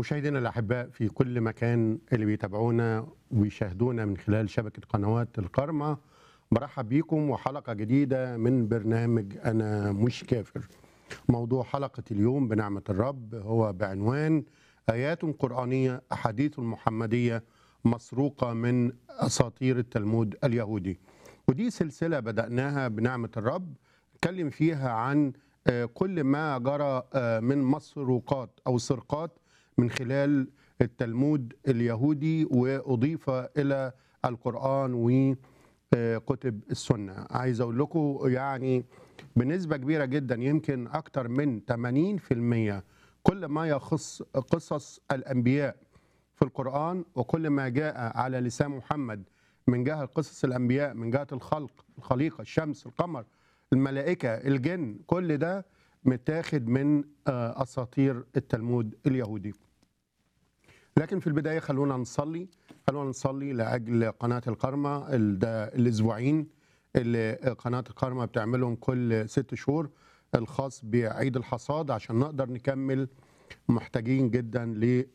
مشاهدينا الأحباء في كل مكان اللي بيتابعونا ويشاهدونا من خلال شبكة قنوات القرمة برحب بيكم وحلقة جديدة من برنامج أنا مش كافر موضوع حلقة اليوم بنعمة الرب هو بعنوان آيات قرآنية أحاديث محمدية مسروقة من أساطير التلمود اليهودي ودي سلسلة بدأناها بنعمة الرب نتكلم فيها عن آه، كل ما جرى آه، من مسروقات أو سرقات من خلال التلمود اليهودي وأضيف إلى القرآن وكتب السنة عايز أقول لكم يعني بنسبة كبيرة جدا يمكن أكتر من 80% كل ما يخص قصص الأنبياء في القرآن وكل ما جاء على لسان محمد من جهة قصص الأنبياء من جهة الخلق الخليقة الشمس القمر الملائكة الجن كل ده متاخد من آه، أساطير التلمود اليهودي لكن في البداية خلونا نصلي خلونا نصلي لأجل قناة القرمة ال- ده الأسبوعين اللي قناة القرمة بتعملهم كل ست شهور الخاص بعيد الحصاد عشان نقدر نكمل محتاجين جدا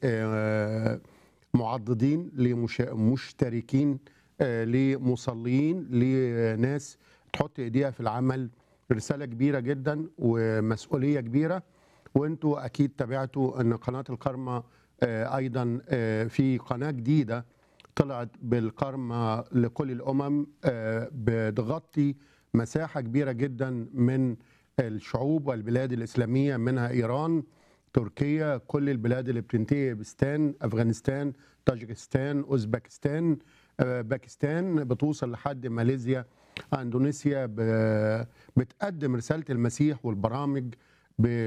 لمعضدين لمشتركين آه، لمصلين لناس تحط ايديها في العمل رسالة كبيرة جدا ومسؤولية كبيرة وانتوا اكيد تابعتوا ان قناة القرمة آه، ايضا آه، في قناة جديدة طلعت بالقرمة لكل الامم آه، بتغطي مساحة كبيرة جدا من الشعوب والبلاد الاسلامية منها ايران تركيا كل البلاد اللي بتنتهي بستان افغانستان طاجكستان اوزبكستان آه، باكستان بتوصل لحد ماليزيا اندونيسيا ب- بتقدم رساله المسيح والبرامج ب-